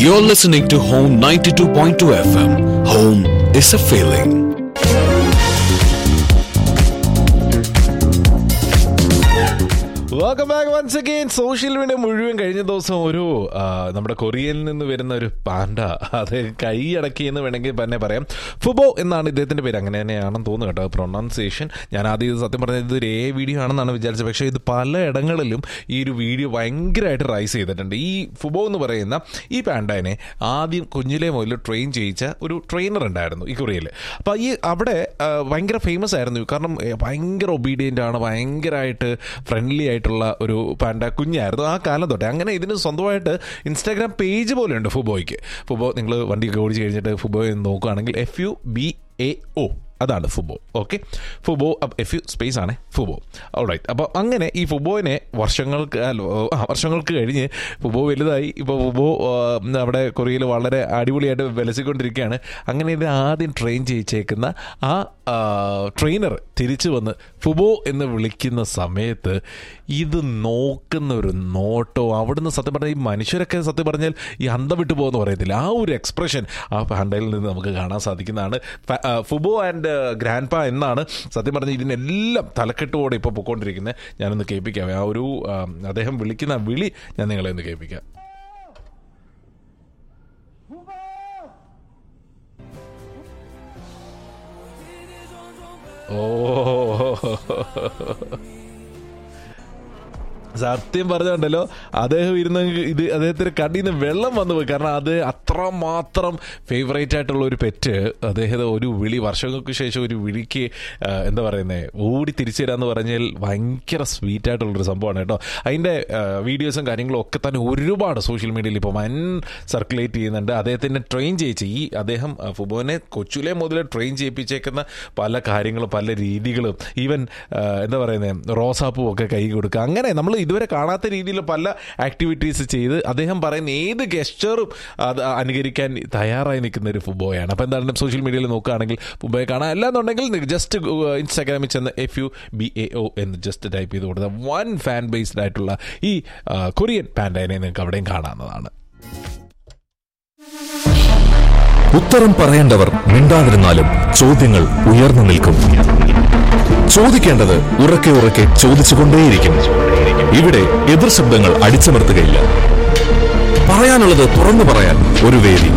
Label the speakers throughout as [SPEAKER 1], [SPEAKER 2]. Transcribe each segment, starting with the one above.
[SPEAKER 1] You're listening to Home 92.2 FM. Home is a feeling.
[SPEAKER 2] Welcome back once again social media മുഴുവൻ കഴിഞ്ഞ ദിവസം ഒരു ആ, നമ്മുടെ കൊറിയയിൽ നിന്ന് വരുന്ന ഒരു പാൻഡ അത് കൈയടക്കി എന്ന് വേണമെങ്കിൽ തന്നെ പറയാം ഫുബോ എന്നാണ് ഇദ്ദേഹത്തിന്റെ പേര് അങ്ങനെ തന്നെയാണെന്ന് തോന്നുന്നു കേട്ടോ പ്രൊണൗൺസിയേഷൻ ഞാൻ ആദ്യം ഇത് സത്യം പറഞ്ഞത് ഇതൊരു ഏ വീഡിയോ ആണെന്നാണ് വിചാരിച്ചത് പക്ഷേ ഇത് പല ഇടങ്ങളിലും ഈ ഒരു വീഡിയോ ഭയങ്കരമായിട്ട് റൈസ് ചെയ്തിട്ടുണ്ട് ഈ ഫുബോ എന്ന് പറയുന്ന ഈ പാൻഡാനെ ആദ്യം കുഞ്ഞിലെ മുതൽ ട്രെയിൻ ചെയ്യിച്ച ഒരു ട്രെയിനർ ഉണ്ടായിരുന്നു ഈ കൊറിയയിൽ അപ്പോൾ ഈ അവിടെ ആ, ഭയങ്കര ഫേമസ് ആയിരുന്നു കാരണം ഏ, ഭയങ്കര ഒബീഡിയൻ്റ് ആണ് ഭയങ്കരമായിട്ട് ഫ്രണ്ട്ലി ആയിട്ടുള്ള ഒരു പാൻഡ കുഞ്ഞായിരുന്നു ആ കാലം തൊട്ടേ അങ്ങനെ ഇതിന് സ്വന്തമായിട്ട് ഇൻസ്റ്റാഗ്രാം പേജ് പോലെയുണ്ട് ഫുബോയ്ക്ക് ഫുബോ നിങ്ങൾ വണ്ടിയൊക്കെ ഓടിച്ച് കഴിഞ്ഞിട്ട് ഫുബോയെ നോക്കുകയാണെങ്കിൽ F U B A O അതാണ് Fubao okay Fubao F U space ആണ് ഫുബോ ഓൾറൈറ്റ് അപ്പോൾ അങ്ങനെ ഈ ഫുബോയിനെ വർഷങ്ങൾക്ക് അല്ല, ആ, വർഷങ്ങൾക്ക് കഴിഞ്ഞ് ഫുബോ വലുതായി ഇപ്പോൾ ഫുബോ ആ, അവിടെ കൊറിയയിൽ വളരെ അടിപൊളിയായിട്ട് വിലസിക്കൊണ്ടിരിക്കുകയാണ് അങ്ങനെ ഇത് ആദ്യം ട്രെയിൻ ചെയ്യിച്ചേക്കുന്ന ആ ട്രെയിനർ തിരിച്ചു വന്ന് ഫുബോ എന്ന് വിളിക്കുന്ന സമയത്ത് ഇത് നോക്കുന്ന ഒരു നോട്ടോ അവിടുന്ന് സത്യം പറഞ്ഞാൽ ഈ മനുഷ്യരൊക്കെ സത്യം പറഞ്ഞാൽ ഈ അന്തം വിട്ടു പോകുന്ന പറയത്തില്ല ആ ഒരു എക്സ്പ്രഷൻ ആ പാണ്ടയിൽ നിന്ന് നമുക്ക് കാണാൻ സാധിക്കുന്നതാണ് ഫ- ആ, ഫുബോ ആൻഡ് ഗ്രാൻഡ് പാ എന്നാണ് സത്യം പറഞ്ഞാൽ ഇതിനെല്ലാം തലക്കെട്ടോടെ ഇപ്പോൾ പൊയ്ക്കൊണ്ടിരിക്കുന്നത് ഞാനൊന്ന് കേൾപ്പിക്കാം ആ ഒരു ആ, അദ്ദേഹം വിളിക്കുന്ന വിളി ഞാൻ നിങ്ങളെ ഒന്ന് കേൾപ്പിക്കാം ഓ സത്യം പറഞ്ഞുണ്ടല്ലോ അദ്ദേഹം ഇരുന്ന് ഇത് അദ്ദേഹത്തിന് കണ്ണിൽ നിന്ന് വെള്ളം വന്നു പോയി കാരണം അത് അത്രമാത്രം ഫേവറേറ്റ് ആയിട്ടുള്ള ഒരു പെറ്റ് അദ്ദേഹത്തെ ഒരു വിളി വർഷങ്ങൾക്ക് ശേഷം ഒരു വിളിക്ക് ആ, എന്താ പറയുന്നത് ഓടി തിരിച്ചു തരാന്ന് പറഞ്ഞാൽ ഭയങ്കര സ്വീറ്റ് ആയിട്ടുള്ളൊരു സംഭവമാണ് കേട്ടോ അതിൻ്റെ വീഡിയോസും കാര്യങ്ങളും ഒക്കെ തന്നെ ഒരുപാട് സോഷ്യൽ മീഡിയയിൽ ഇപ്പോൾ വൻ സർക്കുലേറ്റ് ചെയ്യുന്നുണ്ട് അദ്ദേഹത്തിനെ ട്രെയിൻ ചെയ്യിച്ച് ഈ അദ്ദേഹം ആ, ഫുബോനെ കൊച്ചുലെ മുതൽ ട്രെയിൻ ചെയ്യിപ്പിച്ചേക്കുന്ന പല കാര്യങ്ങളും പല രീതികളും ഈവൻ എന്താ പറയുന്നത് റോസാപ്പൂ ഒക്കെ കൈ കൊടുക്കുക അങ്ങനെ നമ്മൾ ഇതുവരെ കാണാത്ത രീതിയിൽ പല ആക്ടിവിറ്റീസ് ചെയ്ത് അദ്ദേഹം പറയുന്ന ഏത് ഗസ്റ്ററും അത് അനുകരിക്കാൻ തയ്യാറായി നിൽക്കുന്ന ഒരു ഫുബോയാണ് അപ്പോൾ എന്തായാലും സോഷ്യൽ മീഡിയയിൽ നോക്കുകയാണെങ്കിൽ ഫുബോയെ കാണാൻ അല്ലാന്നുണ്ടെങ്കിൽ ജസ്റ്റ് ഇൻസ്റ്റാഗ്രാമിൽ ചെന്ന് F U B A O എന്ന് ജസ്റ്റ് ടൈപ്പ് ചെയ്ത് കൊടുത്ത വൺ ഫാൻ ബേസ്ഡ് ആയിട്ടുള്ള ഈ ആ, കൊറിയൻ പാൻഡൈനെ നിങ്ങൾക്ക് അവിടെയും കാണാവുന്നതാണ്
[SPEAKER 3] ഉത്തരം പറയേണ്ടവർ മിണ്ടാതിരുന്നാലും ചോദ്യങ്ങൾ ഉയർന്നു നിൽക്കും ചോദിക്കേണ്ടത് ഉറക്കെ ഉറക്കെ ചോദിച്ചുകൊണ്ടേയിരിക്കും ഇവിടെ എതിർ ശബ്ദങ്ങൾ അടിച്ചമർത്തുകയില്ല പറയാനുള്ളത് തുറന്നു പറയാൻ ഒരു വേദി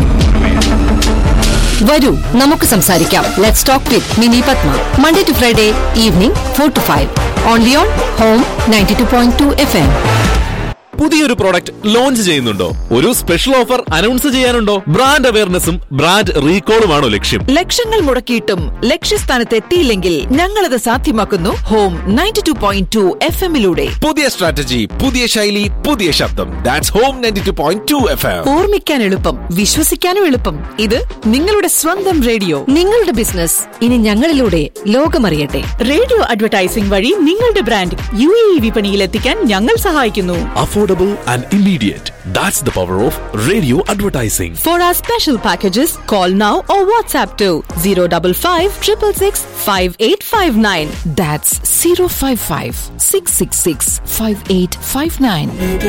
[SPEAKER 4] വരൂ നമുക്ക് സംസാരിക്കാം let's talk with Mini Padma Monday to Friday evening four to five only on home ninety two point two F M
[SPEAKER 5] പുതിയൊരു പ്രോഡക്റ്റ് ലോഞ്ച് ചെയ്യുന്നുണ്ടോ ഒരു സ്പെഷ്യൽ ഓഫർ അനൗൺസ് ചെയ്യാനുണ്ടോ ബ്രാൻഡ് അവയർനെസ്സും ബ്രാൻഡ് റീകോളുമാണോ ലക്ഷ്യം
[SPEAKER 6] ലക്ഷങ്ങൾ മുടക്കിയിട്ടും ലക്ഷ്യസ്ഥാനത്ത് എത്തിയില്ലെങ്കിൽ ഞങ്ങളത് സാധ്യമാക്കുന്നു home ninety two point two F എമ്മിലൂടെ
[SPEAKER 5] പുതിയ സ്ട്രാറ്റജി പുതിയ ശൈലി പുതിയ ശബ്ദം that's home ninety two point two F M
[SPEAKER 6] ഓർമ്മിക്കാൻ എളുപ്പം വിശ്വസിക്കാനും എളുപ്പം ഇത് നിങ്ങളുടെ സ്വന്തം റേഡിയോ
[SPEAKER 4] നിങ്ങളുടെ ബിസിനസ് ഇനി ഞങ്ങളിലൂടെ ലോകമറിയട്ടെ
[SPEAKER 6] റേഡിയോ അഡ്വർടൈസിംഗ് വഴി നിങ്ങളുടെ ബ്രാൻഡ് യു എ വിപണിയിൽ എത്തിക്കാൻ ഞങ്ങൾ സഹായിക്കുന്നു
[SPEAKER 5] affordable and immediate that's the power of radio advertising
[SPEAKER 6] for our special packages call now or WhatsApp two zero double five triple six five eight five nine
[SPEAKER 4] that's zero five five six six six five eight five nine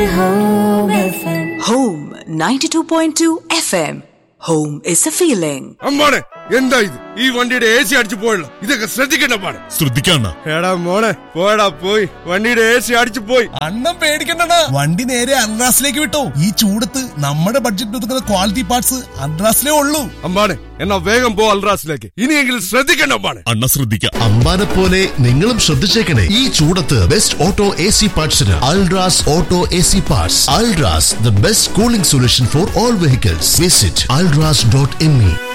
[SPEAKER 7] Home 92.2 FM. Home is a feeling.
[SPEAKER 8] അമ്മാണെ എന്താ ഇത് ഈ വണ്ടിയുടെ A C അടിച്ചു പോയല്ലോ ഇതൊക്കെ ശ്രദ്ധിക്കണ്ട പാടെ
[SPEAKER 9] ശ്രദ്ധിക്കണ്ട
[SPEAKER 8] എടാ മോളെ പോടാ പോയി വണ്ടിയുടെ എ സി അടിച്ചു പോയി
[SPEAKER 9] അണ്ണം പേടിക്കണ്ടടാ വണ്ടി നേരെ അൺറാസിലേക്ക് വിട്ടോ ഈ ചൂടത്ത് നമ്മുടെ ബഡ്ജറ്റ് ഒതുക്കുന്ന ക്വാളിറ്റി പാർട്സ് അൺറാസിലേ ഉള്ളൂ
[SPEAKER 8] അമ്പാണെ എന്നാ വേഗം പോ അൽറാസിലേക്ക് ഇനിയെങ്കിലും ശ്രദ്ധിക്കണ്ട അമ്പാണെ
[SPEAKER 9] അണ്ണ ശ്രദ്ധിക്കാം
[SPEAKER 10] അമ്പാനെ പോലെ നിങ്ങളും ശ്രദ്ധിച്ചേക്കണേ ഈ ചൂടത്ത് ബെസ്റ്റ് ഓട്ടോ എ സി പാർട്സിന് Ultras auto A C parts Ultras the best cooling solution for all vehicles visit Ultras dot M E